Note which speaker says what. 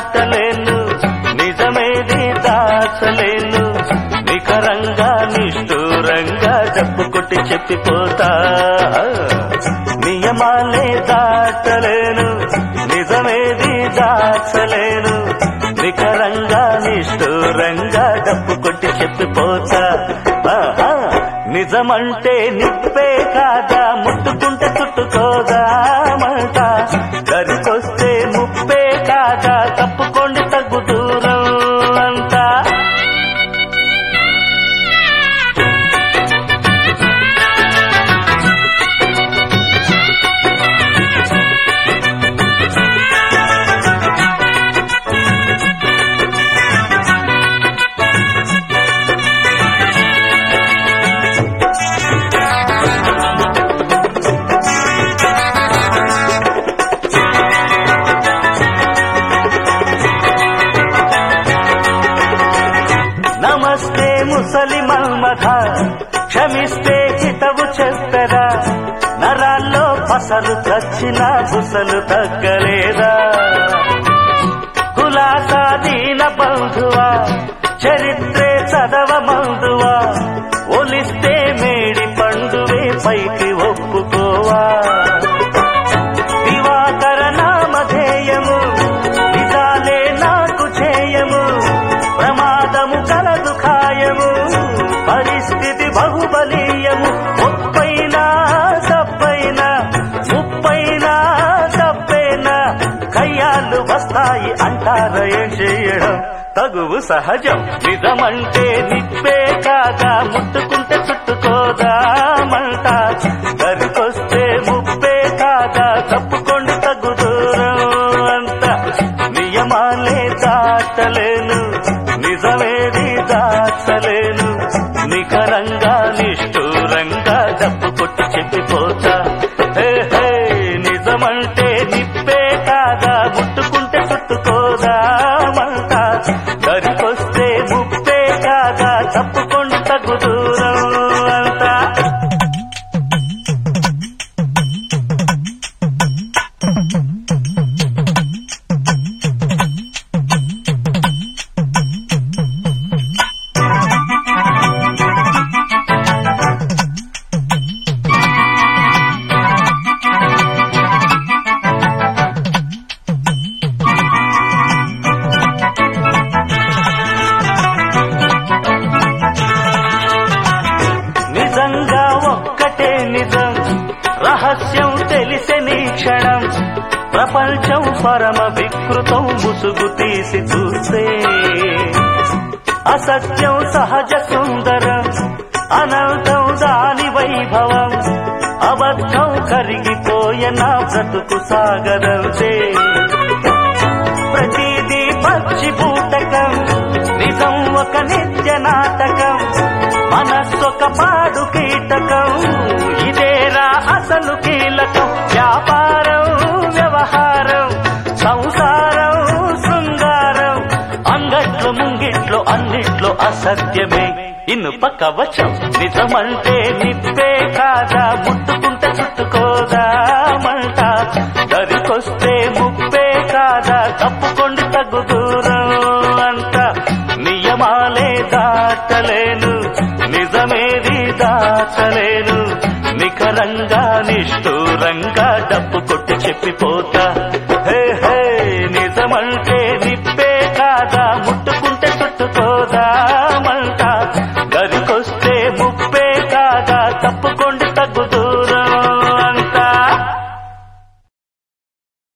Speaker 1: దాటలేను నిజమేది దాచలేను నికరంగా నిష్ఠూరంగా డబ్బు కొట్టి చెప్పిపోతా నియమాలే దాటలేను నిజమేది దాచలేను నికరంగా నిష్ఠూరంగా డబ్బు కొట్టి చెప్పిపోతా ఆహా, నిజమంటే నిప్పే కాదా ముట్టుకుంటే చుట్టుకోదా మాట గరికొస్తే ముప్పే కాదా తప్పుకోండి తగ్గు దూరం అంతా నమస్తే ముసలి మల్మథ క్షమిస్తే హితవు చెప్పరా నరాల్లో పసలు చచ్చిన బుసలు తగ్గలేదా కులాసా దీన బంధువా చరిత్రే చదవ మందువా ఒలిస్తే మేడి పండువే పైకి ఒప్పుకోవా దివాకర నామధేయము నిజాలే నాకు చేయము ప్రమాదము కలదు ఖాయము పరిస్థితి బహుబలీయము ముప్పైనా తప్పైనా ముప్పైనా తప్పైనా కయ్యాలు వస్తాయి అంటార ఏం చేయడం తగువు సహజం నిజమంటే నిప్పే కాదా ముట్టుకుంటే చుట్టుకోదా మంట దరికొస్తే ముప్పే కాదా తప్పుకోండి తగ్గు దూరం అంత నియమాలే దాటలేను నిజమేది దాచలేను నికరంగా నిష్ఠూరంగా డబ్బు కొట్టి చెప్పిపోతా హే హే నిజమంటే నిప్పే కాదా ముట్టుకుంటే చుట్టుకోదా మంట దరికొస్తే ముప్పే కాదా తప్పుకోండి తగ్గు దూరం అంతా నిజంగా ఒక్కటే నిజం రహస్యం తెలిసే నీ క్షణం ప్రపంచం పరమ వికృతం ముసుగు తీసి చూస్తే అసత్యం సహజ సుందరం అనంతం దాని వైభవం అబద్ధం కరిగిపోయే నా బ్రతుకు సాగరంతే ప్రతిదీ పచ్చి బూటకం నిజం ఒక నిత్య నాటకం మనస్సొక పాడు కీటకం ఇదేరా అసలు కీలకం వ్యాపారం వ్యవహారం సంసారం శృంగారం అంగట్లో ముంగిట్లో అన్నిట్లో అసత్యమే ఇనుప కవచం నిజమంటే నిప్పే కాదా ముట్టుకుంటే చుట్టుకోదా మంట దరికొస్తే ముప్పే కాదా తప్పుకోండి తగ్గు దూరం అంట నియమాలే దాటలేను నిజమేది దాచలేను నికరంగా నిష్ఠూరంగా డబ్బు కొట్టి చెప్పిపోతా హే హే నిజమంటే